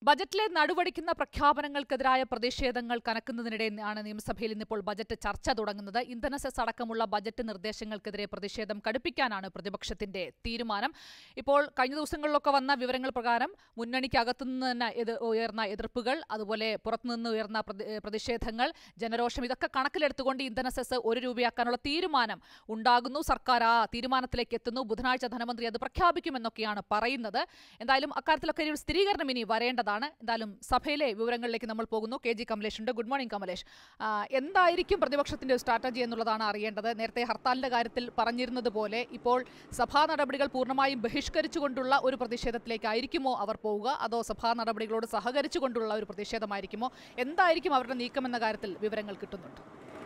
ബജറ്റിലെ നടുവടിക്കുന്ന പ്രഖ്യാപനങ്ങൾക്കെതിരായ പ്രതിഷേധങ്ങൾ കനക്കുന്നതിനിടെ ആണ് നിയമസഭയിൽ ഇന്നിപ്പോൾ ബജറ്റ് ചർച്ച തുടങ്ങുന്നത് ഇന്ധന സെസ് അടക്കമുള്ള ബജറ്റ് നിർദ്ദേശങ്ങൾക്കെതിരെ പ്രതിഷേധം കടുപ്പിക്കാനാണ് പ്രതിപക്ഷത്തിന്റെ തീരുമാനം ഇപ്പോൾ കഴിഞ്ഞ ദിവസങ്ങളിലൊക്കെ വന്ന വിവരങ്ങൾ പ്രകാരം മുന്നണിക്കകത്തുനിന്ന് തന്നെ എതി- ഉയർന്ന എതിർപ്പുകൾ അതുപോലെ പുറത്തുനിന്ന് ഉയർന്ന പ്രതി- ഏഹ് പ്രതിഷേധങ്ങൾ ജനരോഷം ഇതൊക്കെ കണക്കിലെടുത്തുകൊണ്ട് ഇന്ധന സെസ് ഒരു രൂപയാക്കാനുള്ള തീരുമാനം ഉണ്ടാകുന്നു സർക്കാർ ആ തീരുമാനത്തിലേക്ക് എത്തുന്നു ബുധനാഴ്ച ധനമന്ത്രി അത് പ്രഖ്യാപിക്കുമെന്നൊക്കെയാണ് പറയുന്നത് എന്തായാലും അക്കാര്യത്തിലൊക്കെ ഒരു സ്ഥിരീകരണം ഇനി വരേണ്ടതാണ് എന്തായാലും സഭയിലെ വിവരങ്ങളിലേക്ക് നമ്മൾ പോകുന്നു കെ ജി കമലേഷ് ഉണ്ട് ഗുഡ് മോർണിംഗ് കമലേഷ് ആ, എന്തായിരിക്കും പ്രതിപക്ഷത്തിന്റെ സ്ട്രാറ്റജി എന്നുള്ളതാണ് അറിയേണ്ടത് നേരത്തെ ഹർത്താലിന്റെ കാര്യത്തിൽ പറഞ്ഞിരുന്നത് പോലെ ഇപ്പോൾ സഭാ നടപടികൾ പൂർണ്ണമായും ബഹിഷ്കരിച്ചുകൊണ്ടുള്ള ഒരു പ്രതിഷേധത്തിലേക്കായിരിക്കുമോ അവർ പോവുക അതോ സഭാ നടപടികളോട് സഹകരിച്ചുകൊണ്ടുള്ള ഒരു പ്രതിഷേധമായിരിക്കുമോ എന്തായിരിക്കും അവരുടെ നീക്കം എന്ന കാര്യത്തിൽ വിവരങ്ങൾ കിട്ടുന്നുണ്ട്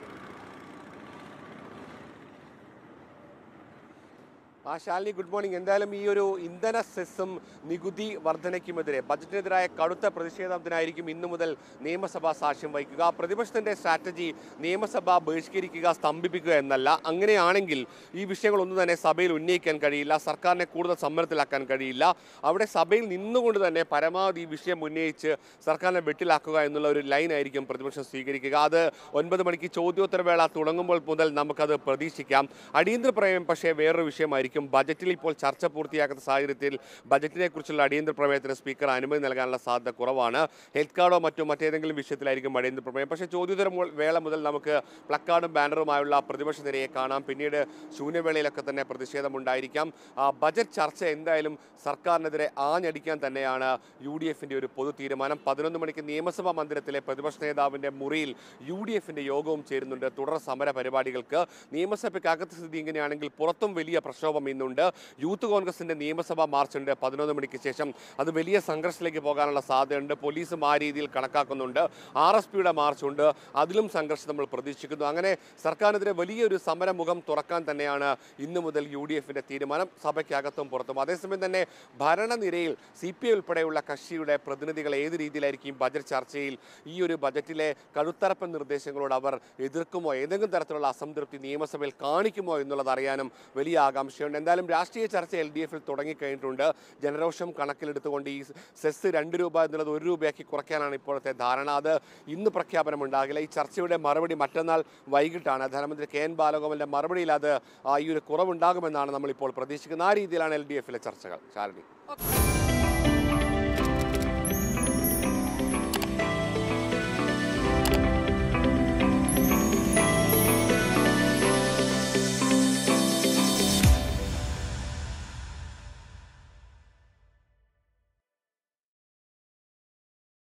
ആ ശാലിനി ഗുഡ് മോർണിംഗ് എന്തായാലും ഈ ഒരു ഇന്ധന സെസ്സും നികുതി വർധനയ്ക്കുമെതിരെ ബജറ്റിനെതിരായ കടുത്ത പ്രതിഷേധത്തിനായിരിക്കും ഇന്നു മുതൽ നിയമസഭ സാക്ഷ്യം വഹിക്കുക പ്രതിപക്ഷത്തിന്റെ സ്ട്രാറ്റജി നിയമസഭ ബഹിഷ്കരിക്കുക സ്തംഭിപ്പിക്കുക എന്നല്ല അങ്ങനെയാണെങ്കിൽ ഈ വിഷയങ്ങളൊന്നും തന്നെ സഭയിൽ ഉന്നയിക്കാൻ കഴിയില്ല സർക്കാരിനെ കൂടുതൽ സമ്മർദ്ദത്തിലാക്കാൻ കഴിയില്ല അവിടെ സഭയിൽ നിന്നുകൊണ്ട് തന്നെ പരമാവധി ഈ വിഷയം ഉന്നയിച്ച് സർക്കാരിനെ വെട്ടിലാക്കുക എന്നുള്ള ഒരു ലൈൻ ആയിരിക്കും പ്രതിപക്ഷം സ്വീകരിക്കുക അത് ഒൻപത് മണിക്ക് ചോദ്യോത്തരവേള തുടങ്ങുമ്പോൾ മുതൽ നമുക്കത് പ്രതീക്ഷിക്കാം അടിയന്തര പ്രമേയം പക്ഷേ വേറൊരു വിഷയമായിരിക്കും ബജറ്റിൽ ഇപ്പോൾ ചർച്ച പൂർത്തിയാക്കാത്ത സാഹചര്യത്തിൽ ബജറ്റിനെ കുറിച്ചുള്ള അടിയന്തര പ്രമേയത്തിന് സ്പീക്കർ അനുമതി നൽകാനുള്ള സാധ്യത കുറവാണ് ഹെൽത്ത് കാർഡോ മറ്റോ മറ്റേതെങ്കിലും വിഷയത്തിലായിരിക്കും അടിയന്തര പ്രമേയം പക്ഷേ ചോദ്യോത്തര മു- വേള മുതൽ നമുക്ക് പ്ലക്കാർഡും ബാനറുമായുള്ള പ്രതിപക്ഷ നിരയെ കാണാം പിന്നീട് ശൂന്യവേളയിലൊക്കെ തന്നെ പ്രതിഷേധമുണ്ടായിരിക്കാം ആ, ബജറ്റ് ചർച്ച എന്തായാലും സർക്കാരിനെതിരെ ആഞ്ഞടിക്കാൻ തന്നെയാണ് യു ഡി എഫിന്റെ ഒരു പൊതു തീരുമാനം പതിനൊന്ന് മണിക്ക് നിയമസഭാ മന്ദിരത്തിലെ പ്രതിപക്ഷ നേതാവിന്റെ മുറിയിൽ യു ഡി എഫിന്റെ യോഗവും ചേരുന്നുണ്ട് തുടർ സമര പരിപാടികൾക്ക് നിയമസഭയ്ക്കകത്ത് സ്ഥിതി ഇങ്ങനെയാണെങ്കിൽ പുറത്തും വലിയ പ്രക്ഷോഭം ഇന്നുണ്ട് യൂത്ത് കോൺഗ്രസിന്റെ നിയമസഭാ മാർച്ചുണ്ട് പതിനൊന്ന് മണിക്ക് ശേഷം അത് വലിയ സംഘർഷത്തിലേക്ക് പോകാനുള്ള സാധ്യതയുണ്ട് പോലീസും ആ രീതിയിൽ കണക്കാക്കുന്നുണ്ട് ആർ എസ് പിയുടെ മാർച്ചുണ്ട് അതിലും സംഘർഷം നമ്മൾ പ്രതീക്ഷിക്കുന്നു അങ്ങനെ സർക്കാരിനെതിരെ വലിയൊരു സമരമുഖം തുറക്കാൻ തന്നെയാണ് ഇന്നു മുതൽ യു ഡി എഫിന്റെ തീരുമാനം സഭയ്ക്കകത്തും പുറത്തും അതേസമയം തന്നെ ഭരണനിരയിൽ സി പി ഐ ഉൾപ്പെടെയുള്ള കക്ഷിയുടെ പ്രതിനിധികൾ ഏത് രീതിയിലായിരിക്കും ബജറ്റ് ചർച്ചയിൽ ഈ ഒരു ബജറ്റിലെ കഴുത്തറപ്പൻ നിർദ്ദേശങ്ങളോട് അവർ എതിർക്കുമോ ഏതെങ്കിലും തരത്തിലുള്ള അസംതൃപ്തി നിയമസഭയിൽ കാണിക്കുമോ എന്നുള്ളത് അറിയാനും വലിയ ആകാംക്ഷയുണ്ട് എന്തായാലും രാഷ്ട്രീയ ചർച്ച എൽ ഡി എഫിൽ തുടങ്ങിക്കഴിഞ്ഞിട്ടുണ്ട് ജനരോഷം കണക്കിലെടുത്തുകൊണ്ട് ഈ സെസ് രണ്ട് രൂപ എന്നുള്ളത് ഒരു രൂപയാക്കി കുറയ്ക്കാനാണ് ഇപ്പോഴത്തെ ധാരണ അത് ഇന്ന് പ്രഖ്യാപനം ഉണ്ടാകില്ല ഈ ചർച്ചയുടെ മറുപടി മറ്റന്നാൾ വൈകിട്ടാണ് ധനമന്ത്രി കെ എൻ ബാലഗോപാലിന്റെ മറുപടിയിൽ അത് ആ, ഈ ഒരു കുറവുണ്ടാകുമെന്നാണ് നമ്മളിപ്പോൾ പ്രതീക്ഷിക്കുന്നത് ആ രീതിയിലാണ് എൽ ഡി എഫിലെ ചർച്ചകൾ ശാലിനി ഓക്കെ